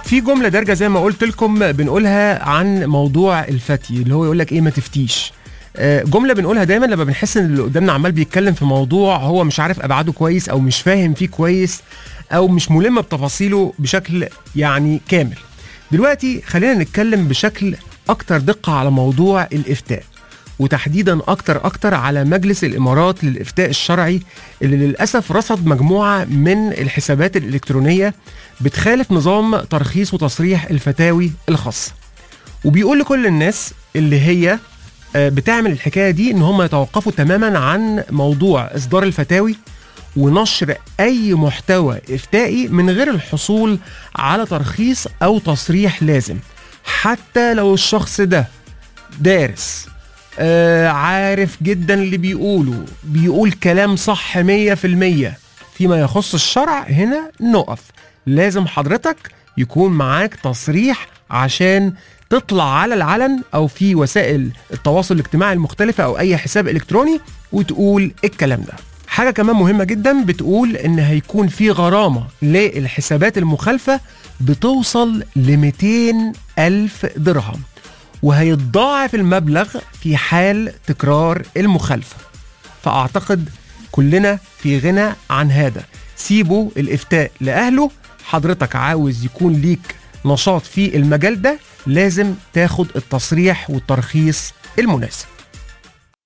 في جمله دارجه زي ما قلت لكم بنقولها عن موضوع الفتي اللي هو يقول لك ايه ما تفتيش آه، جمله بنقولها دايما لما بنحس ان اللي قدامنا عمال بيتكلم في موضوع هو مش عارف ابعاده كويس او مش فاهم فيه كويس او مش ملم بتفاصيله بشكل يعني كامل دلوقتي خلينا نتكلم بشكل اكتر دقه على موضوع الافتاء وتحديدا اكتر اكتر على مجلس الامارات للافتاء الشرعي اللي للاسف رصد مجموعه من الحسابات الالكترونيه بتخالف نظام ترخيص وتصريح الفتاوي الخاصه وبيقول لكل الناس اللي هي آه، بتعمل الحكايه دي ان هم يتوقفوا تماما عن موضوع اصدار الفتاوي ونشر اي محتوى افتائي من غير الحصول على ترخيص او تصريح لازم حتى لو الشخص ده دارس آه عارف جدا اللي بيقوله بيقول كلام صح مية في المية فيما يخص الشرع هنا نقف لازم حضرتك يكون معاك تصريح عشان تطلع على العلن او في وسائل التواصل الاجتماعي المختلفه او اي حساب الكتروني وتقول الكلام ده حاجه كمان مهمه جدا بتقول ان هيكون في غرامه للحسابات المخالفه بتوصل ل 200 الف درهم وهيتضاعف المبلغ في حال تكرار المخالفه فاعتقد كلنا في غنى عن هذا سيبوا الافتاء لاهله حضرتك عاوز يكون ليك نشاط في المجال ده لازم تاخد التصريح والترخيص المناسب